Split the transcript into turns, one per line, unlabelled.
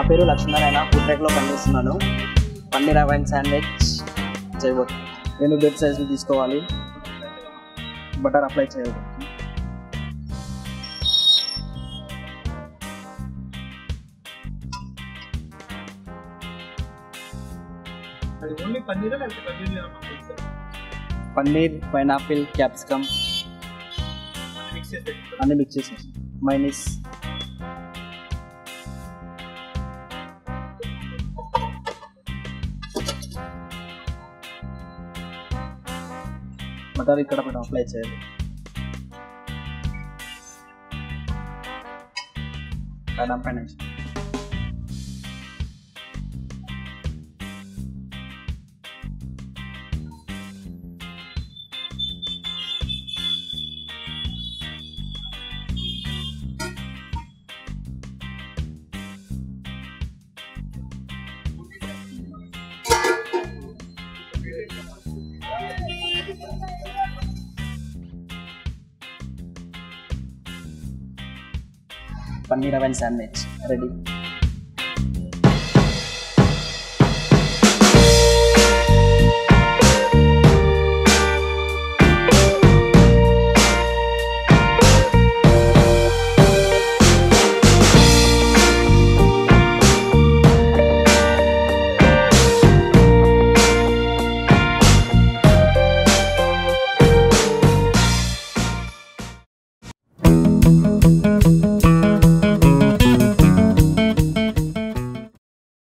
పేరు లక్ష్మీనారాయణ ఫుడ్ ట్రాక్లో పనిచేస్తున్నాను పన్నీర్ అవైన్ శాండ్విచ్ చేయబోతు రెండు బెడ్ సైజులు తీసుకోవాలి బటర్ అప్లై చేయాలి
అది ఓన్లీ పన్నీరా లేకపోతే పన్నీర్ ఏమన్నా mix
paneer pineapple capsicum
mix చేసి పెట్టుకుంటారా?
అన్ని మిక్స్ చేసేసి మైనీస్ బటర్ ఇక్కడ మనం అప్లై చేయాలి పైన పైన పన్నీర్ అవైన్ శాండ్విచ్ రెడీ